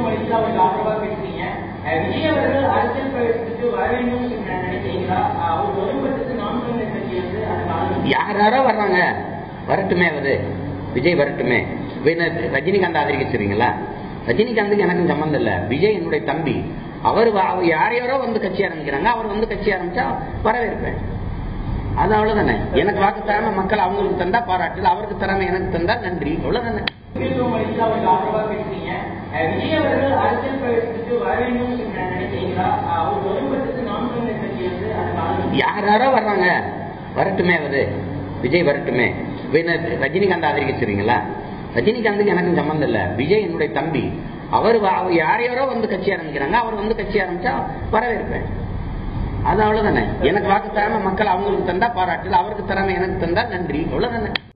மொழிக்கு அவருக்கு ஆதரவா பேசுறீங்க அஹ் விஜய் அவர்கள் அரசியல் பிரவேசத்துக்கு வர வேண்டும் என்று நினைக்கிறீங்களா அஹ் அவர் ஒருபட்சத்து நாம் தமிழர் கட்சி வந்து அதுக்கு ஆதரவு யார் யாரோ வர்றாங்க வரட்டுமே அவரு விஜய் வரட்டுமே வேணா ரஜினிகாந்த் ஆதரிக்கிறீங்களா ரஜினிகாந்துக்கு எனக்கும் சம்மந்தம் இல்ல விஜய் என்னுடைய தம்பி அவர் வ- அவர் யார் யாரோ வந்து கட்சி ஆரம்பிக்கிறாங்க அவர் வந்து கட்சி ஆரம்பிச்சா வரவேற்பேன் அது அவ்வளவுதானே எனக்கு வாக்கு தராம மக்கள் அவங்களுக்கு தந்தா பாராட்டு அவருக்கு தராம எனக்கு தந்தா நன்றி அவ்வளவுதானே முக்கியத்துவம் அளித்து அவருக்கு ஆதரவா பேசுறீங்க அஹ் விஜய் அவர்கள் அரசியல் பிரவேசத்துக்கு வர வேண்டும் என்று நினைக்கிறீங்களா அஹ் அவர் ஒருபட்சத்து நாம் தமிழர் கட்சி வந்து அதுக்கு ஆதரவு யார் யாரோ வர்றாங்க வரட்டுமே அவரு விஜய் வரட்டுமே வேணா ரஜினிகாந்த் ஆதரிக்கிறீங்களா ரஜினிகாந்துக்கு எனக்கும் சம்மந்தம் இல்ல விஜய் என்னுடைய தம்பி அவர் வ- அவர் யார் யாரோ வந்து கட்சி ஆரம்பிக்கிறாங்க அவர் வந்து கட்சி ஆரம்பிச்சா வரவேற்பேன் அது அவ்வளவுதானே எனக்கு வாக்கு தராம மக்கள் அவங்களுக்கு தந்தா பாராட்டு அவருக்கு தராம எனக்கு தந்தா நன்றி அவ்வளவுதானே